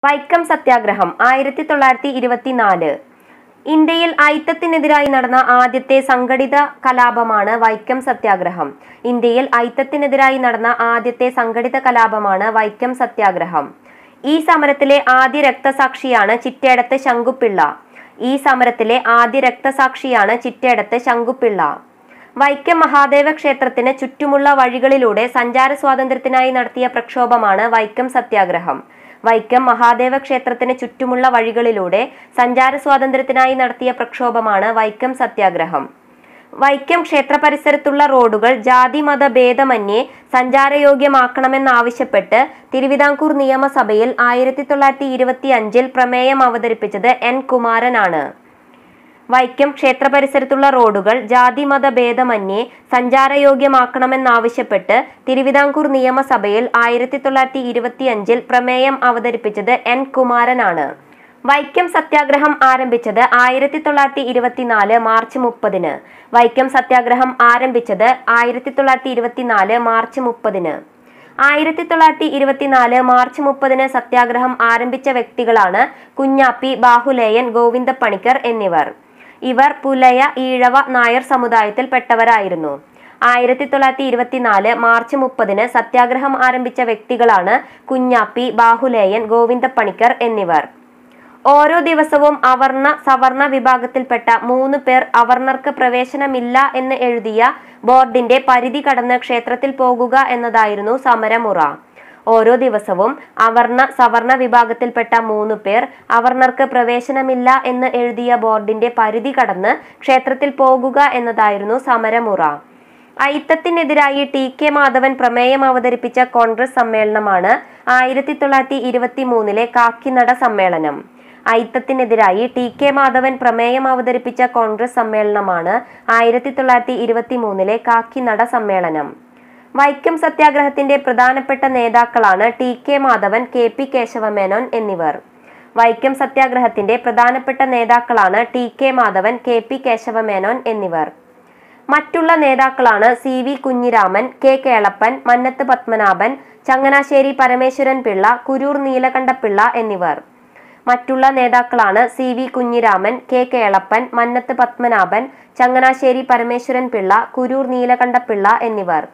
വൈക്കം സത്യാഗ്രഹം ആയിരത്തി തൊള്ളായിരത്തി ഇരുപത്തിനാല് ഇന്ത്യയിൽ ഐത്തത്തിനെതിരായി നടന്ന ആദ്യത്തെ സംഘടിത കലാപമാണ് വൈക്കം സത്യാഗ്രഹം ഇന്ത്യയിൽ ഐത്തത്തിനെതിരായി നടന്ന ആദ്യത്തെ സംഘടിത കലാപമാണ് വൈക്കം സത്യാഗ്രഹം ഈ സമരത്തിലെ ആദ്യ രക്തസാക്ഷിയാണ് ചിറ്റേടത്ത് ശങ്കുപിള്ള ഈ സമരത്തിലെ ആദ്യ രക്തസാക്ഷിയാണ് ചിറ്റേടത്ത് ശങ്കുപിള്ള വൈക്കം മഹാദേവ ക്ഷേത്രത്തിന് ചുറ്റുമുള്ള വഴികളിലൂടെ സഞ്ചാര സ്വാതന്ത്ര്യത്തിനായി നടത്തിയ പ്രക്ഷോഭമാണ് വൈക്കം സത്യാഗ്രഹം വൈക്കം മഹാദേവ ക്ഷേത്രത്തിന് ചുറ്റുമുള്ള വഴികളിലൂടെ സഞ്ചാര സ്വാതന്ത്ര്യത്തിനായി നടത്തിയ പ്രക്ഷോഭമാണ് വൈക്കം സത്യാഗ്രഹം വൈക്കം ക്ഷേത്ര പരിസരത്തുള്ള റോഡുകൾ ജാതി മത ഭേദമന്യേ സഞ്ചാരയോഗ്യമാക്കണമെന്നാവശ്യപ്പെട്ട് തിരുവിതാംകൂർ നിയമസഭയിൽ ആയിരത്തി തൊള്ളായിരത്തി ഇരുപത്തി അഞ്ചിൽ പ്രമേയം അവതരിപ്പിച്ചത് എൻ കുമാരനാണ് വൈക്കം ക്ഷേത്ര പരിസരത്തുള്ള റോഡുകൾ ജാതി മത ഭേദമന്യേ സഞ്ചാരയോഗ്യമാക്കണമെന്നാവശ്യപ്പെട്ട് തിരുവിതാംകൂർ നിയമസഭയിൽ ആയിരത്തി തൊള്ളായിരത്തി ഇരുപത്തി അഞ്ചിൽ പ്രമേയം അവതരിപ്പിച്ചത് എൻ കുമാരനാണ് വൈക്കം സത്യാഗ്രഹം ആരംഭിച്ചത് ആയിരത്തി തൊള്ളായിരത്തി ഇരുപത്തിനാല് മാർച്ച് മുപ്പതിന് വൈക്കം സത്യാഗ്രഹം ആരംഭിച്ചത് ആയിരത്തി തൊള്ളായിരത്തി ഇരുപത്തിനാല് മാർച്ച് മുപ്പതിന് ആയിരത്തി തൊള്ളായിരത്തി ഇരുപത്തിനാല് മാർച്ച് മുപ്പതിന് സത്യാഗ്രഹം ആരംഭിച്ച വ്യക്തികളാണ് കുഞ്ഞാപ്പി ബാഹുലേയൻ ഗോവിന്ദപ്പണിക്കർ എന്നിവർ ഇവർ പുലയ ഈഴവ നായർ സമുദായത്തിൽപ്പെട്ടവരായിരുന്നു ആയിരത്തി തൊള്ളായിരത്തി ഇരുപത്തിനാല് മാർച്ച് മുപ്പതിന് സത്യാഗ്രഹം ആരംഭിച്ച വ്യക്തികളാണ് കുഞ്ഞാപ്പി ബാഹുലേയൻ ഗോവിന്ദപ്പണിക്കർ എന്നിവർ ഓരോ ദിവസവും അവർണ സവർണ വിഭാഗത്തിൽപ്പെട്ട മൂന്ന് പേർ അവർണർക്ക് പ്രവേശനമില്ല എന്ന് എഴുതിയ ബോർഡിന്റെ പരിധി കടന്ന് ക്ഷേത്രത്തിൽ പോകുക എന്നതായിരുന്നു സമരമുറ ഓരോ ദിവസവും അവർണ സവർണ വിഭാഗത്തിൽപ്പെട്ട മൂന്ന് പേർ അവർണർക്ക് പ്രവേശനമില്ല എന്ന് എഴുതിയ ബോർഡിന്റെ പരിധി കടന്ന് ക്ഷേത്രത്തിൽ പോകുക എന്നതായിരുന്നു സമരമുറ ഐത്തത്തിനെതിരായി ടി കെ മാധവൻ പ്രമേയം അവതരിപ്പിച്ച കോൺഗ്രസ് സമ്മേളനമാണ് ആയിരത്തി തൊള്ളായിരത്തി ഇരുപത്തി മൂന്നിലെ കാക്കിനട സമ്മേളനം ഐത്തത്തിനെതിരായി ടി കെ മാധവൻ പ്രമേയം അവതരിപ്പിച്ച കോൺഗ്രസ് സമ്മേളനമാണ് ആയിരത്തി തൊള്ളായിരത്തി ഇരുപത്തി മൂന്നിലെ കാക്കിനട സമ്മേളനം വൈക്കം സത്യാഗ്രഹത്തിന്റെ പ്രധാനപ്പെട്ട നേതാക്കളാണ് T K Madhavan K P Kesava Menon എന്നിവർ വൈക്കം സത്യാഗ്രഹത്തിന്റെ പ്രധാനപ്പെട്ട നേതാക്കളാണ് T K Madhavan K P Kesava Menon എന്നിവർ മറ്റുള്ള നേതാക്കളാണ് C V Kunhiraman K Kelappan Mannath Padmanabhan Changanassery Parameswaran Pillai Kurur Neelakanta Pillai എന്നിവർ മറ്റുള്ള നേതാക്കളാണ് C V Kunhiraman K Kelappan Mannath Padmanabhan Changanassery Parameswaran Pillai Kurur Neelakanta Pillai എന്നിവർ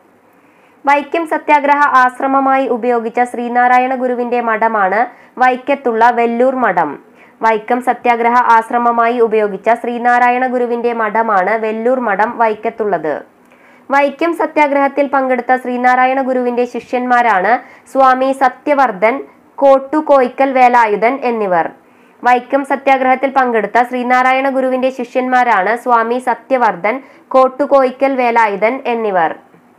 വൈക്കം സത്യാഗ്രഹ ആശ്രമമായി ഉപയോഗിച്ച ശ്രീനാരായണ ഗുരുവിന്റെ മഠമാണ് വൈക്കത്തുള്ള വെല്ലൂർ മഠം വൈക്കം സത്യാഗ്രഹ ആശ്രമമായി ഉപയോഗിച്ച ശ്രീനാരായണ ഗുരുവിന്റെ മഠമാണ് വെല്ലൂർ മഠം വൈക്കത്തുള്ളത് വൈക്കം സത്യാഗ്രഹത്തിൽ പങ്കെടുത്ത ശ്രീനാരായണ ഗുരുവിന്റെ ശിഷ്യന്മാരാണ് സ്വാമി സത്യവർദ്ധൻ കോട്ടുകോയിക്കൽ വേലായുധൻ എന്നിവർ വൈക്കം സത്യാഗ്രഹത്തിൽ പങ്കെടുത്ത ശ്രീനാരായണ ഗുരുവിന്റെ ശിഷ്യന്മാരാണ് സ്വാമി സത്യവർദ്ധൻ കോട്ടുകോയിക്കൽ വേലായുധൻ എന്നിവർ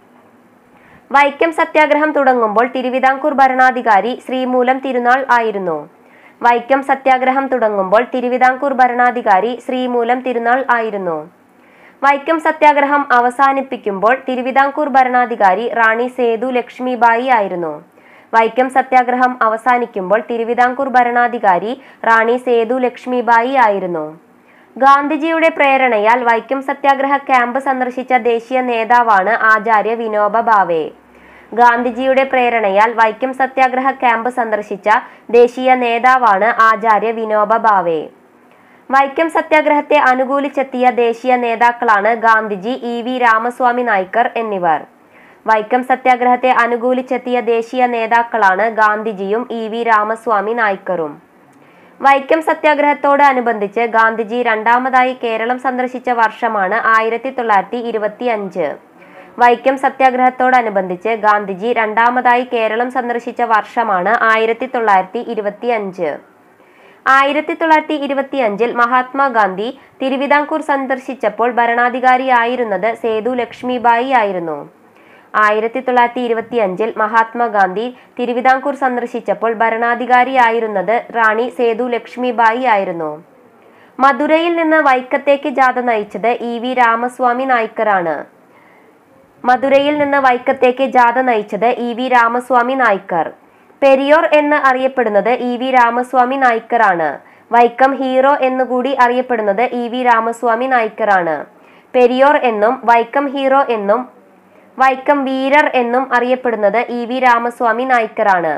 വൈക്കം സത്യാഗ്രഹം തുടങ്ങുമ്പോൾ തിരുവിതാംകൂർ ഭരണാധികാരി ശ്രീമൂലം തിരുനാൾ ആയിരുന്നു വൈക്കം സത്യാഗ്രഹം തുടങ്ങുമ്പോൾ തിരുവിതാംകൂർ ഭരണാധികാരി ശ്രീമൂലം തിരുനാൾ ആയിരുന്നു വൈക്കം സത്യാഗ്രഹം അവസാനിപ്പിക്കുമ്പോൾ തിരുവിതാംകൂർ ഭരണാധികാരി റാണി സേതു ലക്ഷ്മിബായി ആയിരുന്നു വൈക്കം സത്യാഗ്രഹം അവസാനിക്കുമ്പോൾ തിരുവിതാംകൂർ ഭരണാധികാരി റാണി സേതു ലക്ഷ്മിബായി ആയിരുന്നു ഗാന്ധിജിയുടെ പ്രേരണയാൽ വൈക്കം സത്യാഗ്രഹ ക്യാമ്പ് സന്ദർശിച്ച ദേശീയ നേതാവാണ് ആചാര്യ വിനോബ ഭാവെ ഗാന്ധിജിയുടെ പ്രേരണയാൽ വൈക്കം സത്യാഗ്രഹ ക്യാമ്പ് സന്ദർശിച്ച ദേശീയ നേതാവാണ് ആചാര്യ വിനോബ ഭാവെ വൈക്കം സത്യാഗ്രഹത്തെ അനുകൂലിച്ചെത്തിയ ദേശീയ നേതാക്കളാണ് ഗാന്ധിജി ഇ വി രാമസ്വാമി നായ്ക്കർ എന്നിവർ വൈക്കം സത്യാഗ്രഹത്തെ അനുകൂലിച്ചെത്തിയ ദേശീയ നേതാക്കളാണ് ഗാന്ധിജിയും ഇ വി രാമസ്വാമി നായ്ക്കറും വൈക്കം സത്യാഗ്രഹത്തോട് അനുബന്ധിച്ച് ഗാന്ധിജി രണ്ടാമതായി കേരളം സന്ദർശിച്ച വർഷമാണ് ആയിരത്തി തൊള്ളായിരത്തി ഇരുപത്തി അഞ്ച് വൈക്കം സത്യാഗ്രഹത്തോടനുബന്ധിച്ച് ഗാന്ധിജി രണ്ടാമതായി കേരളം സന്ദർശിച്ച വർഷമാണ് ആയിരത്തി തൊള്ളായിരത്തി ഇരുപത്തി അഞ്ച് ആയിരത്തി തൊള്ളായിരത്തി ഇരുപത്തി അഞ്ചിൽ മഹാത്മാഗാന്ധി തിരുവിതാംകൂർ സന്ദർശിച്ചപ്പോൾ ഭരണാധികാരിയായിരുന്നത് സേതു ലക്ഷ്മിബായി ആയിരുന്നു ആയിരത്തി തൊള്ളായിരത്തി ഇരുപത്തി അഞ്ചിൽ മഹാത്മാഗാന്ധി തിരുവിതാംകൂർ സന്ദർശിച്ചപ്പോൾ ഭരണാധികാരിയായിരുന്നത് റാണി സേതു ലക്ഷ്മിബായി ആയിരുന്നു മധുരയിൽ നിന്ന് വൈക്കത്തേക്ക് ജാഥ നയിച്ചത് ഇ വി രാമസ്വാമി നായ്ക്കറാണ് മധുരയിൽ നിന്ന് വൈക്കത്തേക്ക് ജാഥ നയിച്ചത് ഇ വി രാമസ്വാമി നായ്ക്കർ പെരിയോർ എന്ന് അറിയപ്പെടുന്നത് ഇ വി രാമസ്വാമി നായ്ക്കറാണ് വൈക്കം ഹീറോ എന്നുകൂടി അറിയപ്പെടുന്നത് ഇ വി രാമസ്വാമി നായ്ക്കറാണ് പെരിയോർ എന്നും വൈക്കം ഹീറോ എന്നും വൈക്കം വീരർ എന്നും അറിയപ്പെടുന്നത് ഇ വി രാമസ്വാമി നായ്ക്കറാണ്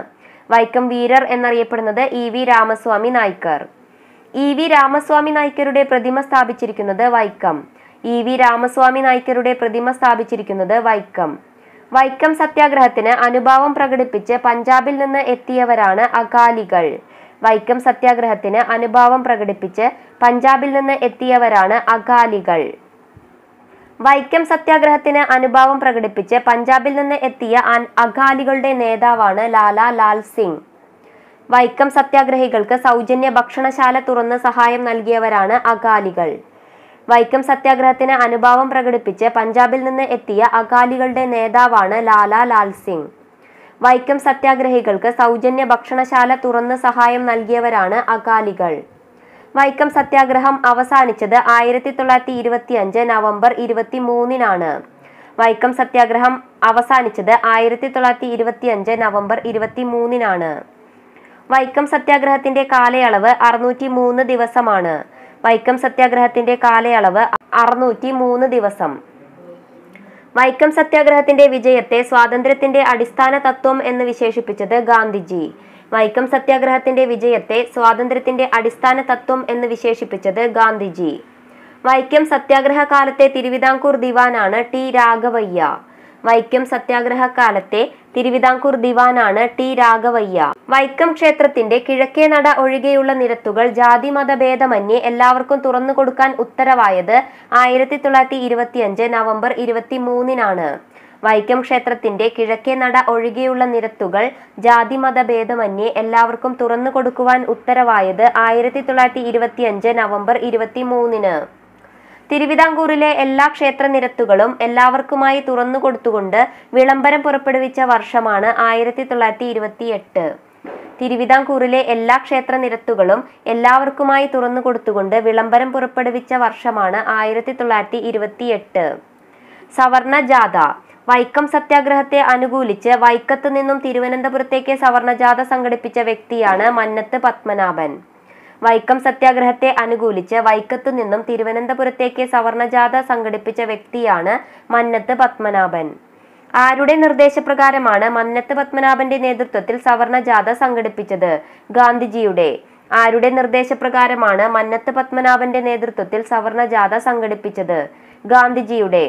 വൈക്കം വീരർ എന്നറിയപ്പെടുന്നത് E V Ramaswamy Naicker E V Ramaswamy നായ്ക്കരുടെ പ്രതിമ സ്ഥാപിച്ചിരിക്കുന്നത് വൈക്കം ഇ വി രാമസ്വാമി നായ്ക്കരുടെ പ്രതിമ സ്ഥാപിച്ചിരിക്കുന്നത് വൈക്കം വൈക്കം സത്യാഗ്രഹത്തിന് അനുഭാവം പ്രകടിപ്പിച്ച് പഞ്ചാബിൽ നിന്ന് എത്തിയവരാണ് അകാലികൾ വൈക്കം സത്യാഗ്രഹത്തിന് അനുഭാവം പ്രകടിപ്പിച്ച് പഞ്ചാബിൽ നിന്ന് എത്തിയവരാണ് അകാലികൾ വൈക്കം സത്യാഗ്രഹത്തിന് അനുഭാവം പ്രകടിപ്പിച്ച് പഞ്ചാബിൽ നിന്ന് എത്തിയ അൻ- അകാലികളുടെ നേതാവാണ് ലാല ലാൽ സിംഗ് വൈക്കം സത്യാഗ്രഹികൾക്ക് സൗജന്യ ഭക്ഷണശാല തുറന്ന് സഹായം നൽകിയവരാണ് അകാലികൾ വൈക്കം സത്യാഗ്രഹത്തിന് അനുഭാവം പ്രകടിപ്പിച്ച് പഞ്ചാബിൽ നിന്ന് എത്തിയ അകാലികളുടെ നേതാവാണ് ലാല ലാൽ സിംഗ് വൈക്കം സത്യാഗ്രഹികൾക്ക് സൗജന്യ ഭക്ഷണശാല തുറന്ന് സഹായം നൽകിയവരാണ് അകാലികൾ വൈക്കം സത്യാഗ്രഹം അവസാനിച്ചത് ആയിരത്തി തൊള്ളായിരത്തി ഇരുപത്തി അഞ്ച് നവംബർ ഇരുപത്തി മൂന്നിനാണ് വൈക്കം സത്യാഗ്രഹം അവസാനിച്ചത് ആയിരത്തി തൊള്ളായിരത്തി ഇരുപത്തി അഞ്ച് നവംബർ ഇരുപത്തി മൂന്നിനാണ് വൈക്കം സത്യാഗ്രഹത്തിന്റെ കാലയളവ് അറുന്നൂറ്റി മൂന്ന് ദിവസമാണ് വൈക്കം സത്യാഗ്രഹത്തിന്റെ കാലയളവ് അറുന്നൂറ്റി മൂന്ന് ദിവസം വൈക്കം സത്യാഗ്രഹത്തിന്റെ വിജയത്തെ സ്വാതന്ത്ര്യത്തിന്റെ അടിസ്ഥാന തത്വം എന്ന് വിശേഷിപ്പിച്ചത് ഗാന്ധിജി വൈക്കം സത്യാഗ്രഹത്തിന്റെ വിജയത്തെ സ്വാതന്ത്ര്യത്തിന്റെ അടിസ്ഥാന തത്വം എന്ന് വിശേഷിപ്പിച്ചത് ഗാന്ധിജി വൈക്കം സത്യാഗ്രഹ കാലത്തെ തിരുവിതാംകൂർ ദിവാനാണ് ടി രാഘവയ്യ വൈക്കം സത്യാഗ്രഹ കാലത്തെ തിരുവിതാംകൂർ ദിവാനാണ് ടി രാഘവയ്യ വൈക്കം ക്ഷേത്രത്തിന്റെ കിഴക്കേ നട ഒഴികെയുള്ള നിരത്തുകൾ ജാതി മതഭേദമന്യേ എല്ലാവർക്കും തുറന്നു കൊടുക്കാൻ ഉത്തരവായത് ആയിരത്തി തൊള്ളായിരത്തി ഇരുപത്തിയഞ്ച് നവംബർ ഇരുപത്തി മൂന്നിനാണ് വൈക്കം ക്ഷേത്രത്തിന്റെ കിഴക്കേ നട ഒഴികെയുള്ള നിരത്തുകൾ ജാതി മതഭേദമന്യേ എല്ലാവർക്കും തുറന്നു കൊടുക്കുവാൻ ഉത്തരവായത് ആയിരത്തി തൊള്ളായിരത്തി ഇരുപത്തിയഞ്ച് നവംബർ ഇരുപത്തി മൂന്നിന് തിരുവിതാംകൂറിലെ എല്ലാ ക്ഷേത്ര നിരത്തുകളും എല്ലാവർക്കുമായി തുറന്നു കൊടുത്തുകൊണ്ട് വിളംബരം പുറപ്പെടുവിച്ച വർഷമാണ് ആയിരത്തി തൊള്ളായിരത്തി ഇരുപത്തി എട്ട് തിരുവിതാംകൂറിലെ എല്ലാ ക്ഷേത്ര നിരത്തുകളും എല്ലാവർക്കുമായി തുറന്നു കൊടുത്തുകൊണ്ട് വിളംബരം പുറപ്പെടുവിച്ച വർഷമാണ് ആയിരത്തി തൊള്ളായിരത്തി ഇരുപത്തി എട്ട് സവർണ ജാഥ വൈക്കം സത്യാഗ്രഹത്തെ അനുകൂലിച്ച് വൈക്കത്ത് നിന്നും തിരുവനന്തപുരത്തേക്ക് സവർണജാഥ സംഘടിപ്പിച്ച വ്യക്തിയാണ് മന്നത്ത് പത്മനാഭൻ വൈക്കം സത്യാഗ്രഹത്തെ അനുകൂലിച്ച് വൈക്കത്തു നിന്നും തിരുവനന്തപുരത്തേക്ക് സവർണജാഥ സംഘടിപ്പിച്ച വ്യക്തിയാണ് മന്നത്ത് പത്മനാഭൻ ആരുടെ നിർദ്ദേശപ്രകാരമാണ് മന്നത്ത് പത്മനാഭന്റെ നേതൃത്വത്തിൽ സവർണജാഥ സംഘടിപ്പിച്ചത് ഗാന്ധിജിയുടെ ആരുടെ നിർദ്ദേശപ്രകാരമാണ് മന്നത്ത് പത്മനാഭന്റെ നേതൃത്വത്തിൽ സവർണജാഥ സംഘടിപ്പിച്ചത് ഗാന്ധിജിയുടെ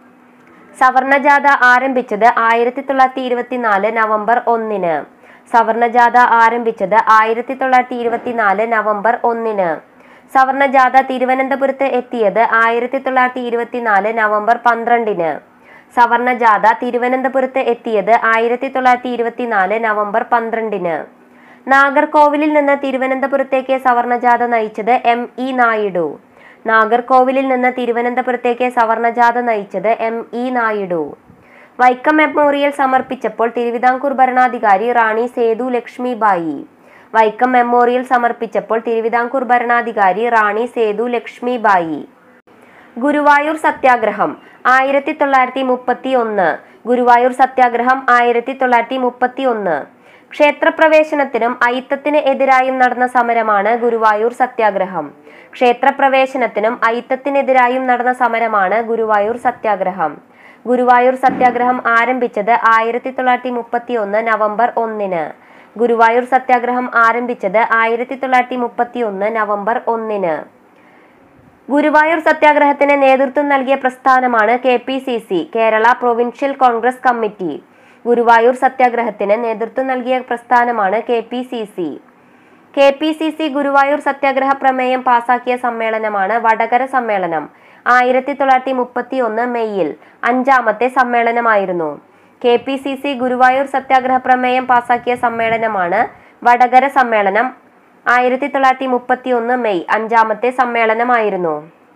സവർണജാഥ ആരംഭിച്ചത് ആയിരത്തി തൊള്ളായിരത്തി ഇരുപത്തിനാല് നവംബർ ഒന്നിന് സവർണജാഥ ആരംഭിച്ചത് ആയിരത്തി തൊള്ളായിരത്തി ഇരുപത്തിനാല് നവംബർ ഒന്നിന് സവർണജാഥ തിരുവനന്തപുരത്ത് എത്തിയത് ആയിരത്തി തൊള്ളായിരത്തി ഇരുപത്തിനാല് നവംബർ പന്ത്രണ്ടിന് സവർണജാഥ തിരുവനന്തപുരത്ത് എത്തിയത് ആയിരത്തി തൊള്ളായിരത്തി ഇരുപത്തിനാല് നവംബർ പന്ത്രണ്ടിന് നാഗർകോവിലിൽ നിന്ന് തിരുവനന്തപുരത്തേക്ക് സവർണജാഥ നയിച്ചത് എം ഇ നായിഡു നാഗർകോവിലിൽ നിന്ന് തിരുവനന്തപുരത്തേക്ക് സവർണജാഥ നയിച്ചത് M E Naidu Vaikom memorial സമർപ്പിച്ചപ്പോൾ തിരുവിതാംകൂർ ഭരണാധികാരി റാണി സേതു ലക്ഷ്മിബായി വൈക്കം മെമ്മോറിയൽ സമർപ്പിച്ചപ്പോൾ തിരുവിതാംകൂർ ഭരണാധികാരി റാണി സേതു ലക്ഷ്മിബായി ഗുരുവായൂർ സത്യാഗ്രഹം ആയിരത്തി തൊള്ളായിരത്തി മുപ്പത്തി ഒന്ന് ഗുരുവായൂർ സത്യാഗ്രഹം ആയിരത്തി തൊള്ളായിരത്തി മുപ്പത്തി ഒന്ന് ക്ഷേത്രപ്രവേശനത്തിനും അയിത്തത്തിന് എതിരായും നടന്ന സമരമാണ് ഗുരുവായൂർ സത്യാഗ്രഹം ക്ഷേത്രപ്രവേശനത്തിനും അയിത്തത്തിനെതിരായും നടന്ന സമരമാണ് ഗുരുവായൂർ സത്യാഗ്രഹം ഗുരുവായൂർ സത്യാഗ്രഹം ആരംഭിച്ചത് ആയിരത്തി തൊള്ളായിരത്തി മുപ്പത്തി ഒന്ന് നവംബർ ഒന്നിന് ഗുരുവായൂർ സത്യാഗ്രഹം ആരംഭിച്ചത് ആയിരത്തി തൊള്ളായിരത്തി മുപ്പത്തി ഒന്ന് നവംബർ ഒന്നിന് ഗുരുവായൂർ സത്യാഗ്രഹത്തിന് നേതൃത്വം നൽകിയ പ്രസ്ഥാനമാണ് K P C C Kerala provincial Congress committee Guruvayur സത്യാഗ്രഹത്തിന് നേതൃത്വം നൽകിയ പ്രസ്ഥാനമാണ് K P C C K P C C Guruvayur Satyagraha പ്രമേയം പാസാക്കിയ സമ്മേളനമാണ് വടകര സമ്മേളനം ആയിരത്തി തൊള്ളായിരത്തി മുപ്പത്തി ഒന്ന് മെയ്യിൽ അഞ്ചാമത്തെ സമ്മേളനമായിരുന്നു K P C C Guruvayur Satyagraha പ്രമേയം പാസാക്കിയ സമ്മേളനമാണ് വടകര സമ്മേളനം ആയിരത്തി തൊള്ളായിരത്തി മുപ്പത്തി ഒന്ന് മെയ് അഞ്ചാമത്തെ സമ്മേളനമായിരുന്നു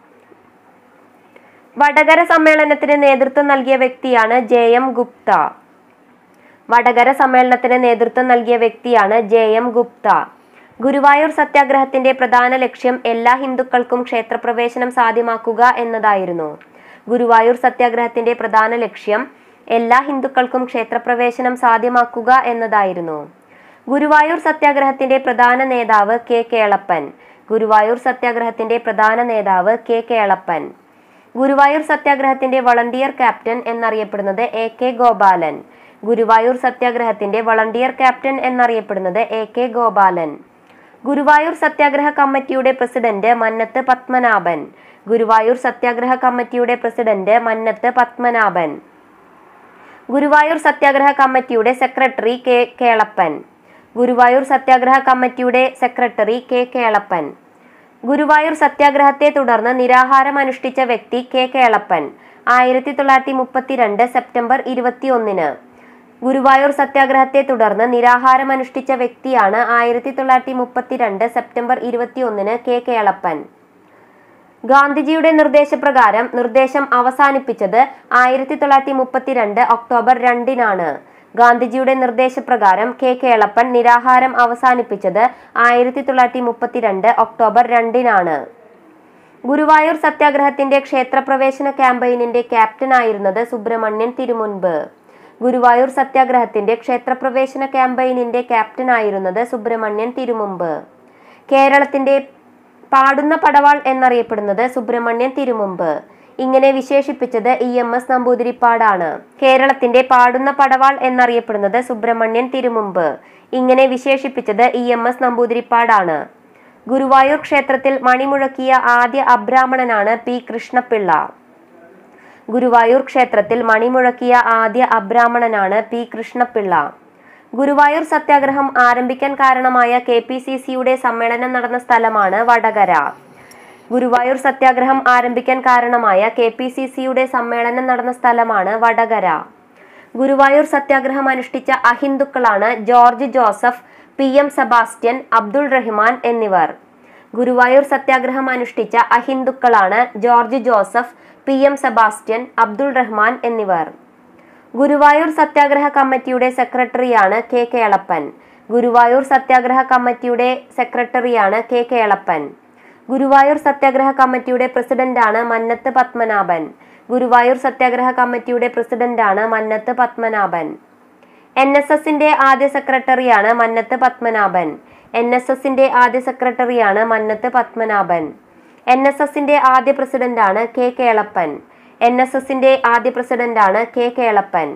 വടകര സമ്മേളനത്തിന് നേതൃത്വം നൽകിയ വ്യക്തിയാണ് ജെ എം ഗുപ്ത വടകര സമ്മേളനത്തിന് നേതൃത്വം നൽകിയ വ്യക്തിയാണ് ജെ എം ഗുപ്ത ഗുരുവായൂർ സത്യാഗ്രഹത്തിന്റെ പ്രധാന ലക്ഷ്യം എല്ലാ ഹിന്ദുക്കൾക്കും ക്ഷേത്രപ്രവേശനം സാധ്യമാക്കുക എന്നതായിരുന്നു ഗുരുവായൂർ സത്യാഗ്രഹത്തിന്റെ പ്രധാന ലക്ഷ്യം എല്ലാ ഹിന്ദുക്കൾക്കും ക്ഷേത്രപ്രവേശനം സാധ്യമാക്കുക എന്നതായിരുന്നു ഗുരുവായൂർ സത്യാഗ്രഹത്തിന്റെ പ്രധാന നേതാവ് കെ കേളപ്പൻ ഗുരുവായൂർ സത്യാഗ്രഹത്തിന്റെ പ്രധാന നേതാവ് കെ കേളപ്പൻ ഗുരുവായൂർ സത്യാഗ്രഹത്തിന്റെ വളണ്ടിയർ ക്യാപ്റ്റൻ എന്നറിയപ്പെടുന്നത് എ കെ ഗോപാലൻ ഗുരുവായൂർ സത്യാഗ്രഹത്തിന്റെ വളണ്ടിയർ ക്യാപ്റ്റൻ എന്നറിയപ്പെടുന്നത് എ കെ ഗോപാലൻ ഗുരുവായൂർ സത്യാഗ്രഹ കമ്മിറ്റിയുടെ പ്രസിഡന്റ് മന്നത്ത് പത്മനാഭൻ ഗുരുവായൂർ സത്യാഗ്രഹ കമ്മിറ്റിയുടെ പ്രസിഡന്റ് മന്നത്ത് പത്മനാഭൻ ഗുരുവായൂർ സത്യാഗ്രഹ കമ്മിറ്റിയുടെ സെക്രട്ടറി കെ കേളപ്പൻ ഗുരുവായൂർ സത്യാഗ്രഹ കമ്മിറ്റിയുടെ സെക്രട്ടറി കെ കേളപ്പൻ ഗുരുവായൂർ സത്യാഗ്രഹത്തെ തുടർന്ന് നിരാഹാരം അനുഷ്ഠിച്ച വ്യക്തി കെ കേളപ്പൻ ആയിരത്തി തൊള്ളായിരത്തി മുപ്പത്തിരണ്ട് സെപ്റ്റംബർ ഇരുപത്തിയൊന്നിന് ഗുരുവായൂർ സത്യാഗ്രഹത്തെ തുടർന്ന് നിരാഹാരം അനുഷ്ഠിച്ച വ്യക്തിയാണ് ആയിരത്തി തൊള്ളായിരത്തി മുപ്പത്തിരണ്ട് സെപ്റ്റംബർ ഇരുപത്തിയൊന്നിന് കെ കേളപ്പൻ ഗാന്ധിജിയുടെ നിർദ്ദേശപ്രകാരം നിർദ്ദേശം അവസാനിപ്പിച്ചത് ആയിരത്തി തൊള്ളായിരത്തി മുപ്പത്തിരണ്ട് ഒക്ടോബർ രണ്ടിനാണ് ഗാന്ധിജിയുടെ നിർദ്ദേശപ്രകാരം കെ കേളപ്പൻ നിരാഹാരം അവസാനിപ്പിച്ചത് ആയിരത്തി തൊള്ളായിരത്തി മുപ്പത്തിരണ്ട് ഒക്ടോബർ രണ്ടിനാണ് ഗുരുവായൂർ സത്യാഗ്രഹത്തിന്റെ ക്ഷേത്രപ്രവേശന ക്യാമ്പയിനിന്റെ ക്യാപ്റ്റനായിരുന്നത് സുബ്രഹ്മണ്യൻ തിരുമുൻപ് ഗുരുവായൂർ സത്യാഗ്രഹത്തിന്റെ ക്ഷേത്രപ്രവേശന ക്യാമ്പയിനിന്റെ ക്യാപ്റ്റനായിരുന്നത് സുബ്രഹ്മണ്യൻ തിരുമുമ്പ് കേരളത്തിന്റെ പാടുന്ന പടവാൾ എന്നറിയപ്പെടുന്നത് സുബ്രഹ്മണ്യൻ തിരുമുമ്പ് ഇങ്ങനെ വിശേഷിപ്പിച്ചത് ഇ എം എസ് നമ്പൂതിരിപ്പാടാണ് കേരളത്തിന്റെ പാടുന്ന പടവാൾ എന്നറിയപ്പെടുന്നത് സുബ്രഹ്മണ്യൻ തിരുമുമ്പ് ഇങ്ങനെ വിശേഷിപ്പിച്ചത് ഇ എം എസ് നമ്പൂതിരിപ്പാടാണ് ഗുരുവായൂർ ക്ഷേത്രത്തിൽ മണിമുഴക്കിയ ആദ്യ അബ്രാഹ്മണനാണ് പി കൃഷ്ണപിള്ള ഗുരുവായൂർ ക്ഷേത്രത്തിൽ മണിമുഴക്കിയ ആദ്യ അബ്രാഹ്മണനാണ് പി കൃഷ്ണപിള്ള ഗുരുവായൂർ സത്യാഗ്രഹം ആരംഭിക്കാൻ കാരണമായ കെ പി സി സിയുടെ സമ്മേളനം നടന്ന സ്ഥലമാണ് വടകര ഗുരുവായൂർ സത്യാഗ്രഹം ആരംഭിക്കാൻ കാരണമായ കെ പി സി സിയുടെ സമ്മേളനം നടന്ന സ്ഥലമാണ് വടകര ഗുരുവായൂർ സത്യാഗ്രഹം അനുഷ്ഠിച്ച അഹിന്ദുക്കളാണ് ജോർജ് ജോസഫ് പി എം സെബാസ്റ്റ്യൻ അബ്ദുൾ റഹ്മാൻ എന്നിവർ ഗുരുവായൂർ സത്യാഗ്രഹം അനുഷ്ഠിച്ച അഹിന്ദുക്കളാണ് ജോർജ് ജോസഫ് പി എം സെബാസ്റ്റ്യൻ അബ്ദുൾ റഹ്മാൻ എന്നിവർ ഗുരുവായൂർ സത്യാഗ്രഹ കമ്മിറ്റിയുടെ സെക്രട്ടറിയാണ് കെ കേളപ്പൻ ഗുരുവായൂർ സത്യാഗ്രഹ കമ്മിറ്റിയുടെ സെക്രട്ടറിയാണ് കെ കേളപ്പൻ ഗുരുവായൂർ സത്യാഗ്രഹ കമ്മിറ്റിയുടെ പ്രസിഡന്റാണ് മന്നത്ത് പത്മനാഭൻ ഗുരുവായൂർ സത്യാഗ്രഹ കമ്മിറ്റിയുടെ പ്രസിഡന്റാണ് മന്നത്ത് പത്മനാഭൻ എൻ എസ് എസിന്റെ ആദ്യ സെക്രട്ടറിയാണ് മന്നത്ത് പത്മനാഭൻ എൻ എസ് എസിന്റെ ആദ്യ സെക്രട്ടറിയാണ് മന്നത്ത് പത്മനാഭൻ എൻ എസ് എസിന്റെ ആദ്യ പ്രസിഡന്റാണ് കെ കേളപ്പൻ എൻ എസ് എസിന്റെ ആദ്യ പ്രസിഡന്റാണ് കെ കേളപ്പൻ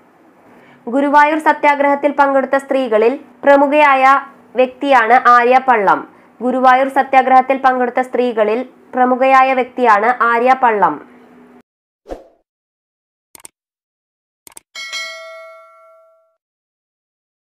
ഗുരുവായൂർ സത്യാഗ്രഹത്തിൽ പങ്കെടുത്ത സ്ത്രീകളിൽ പ്രമുഖയായ വ്യക്തിയാണ് ആര്യ പള്ളം ഗുരുവായൂർ സത്യാഗ്രഹത്തിൽ പങ്കെടുത്ത സ്ത്രീകളിൽ പ്രമുഖയായ വ്യക്തിയാണ് ആര്യ പള്ളം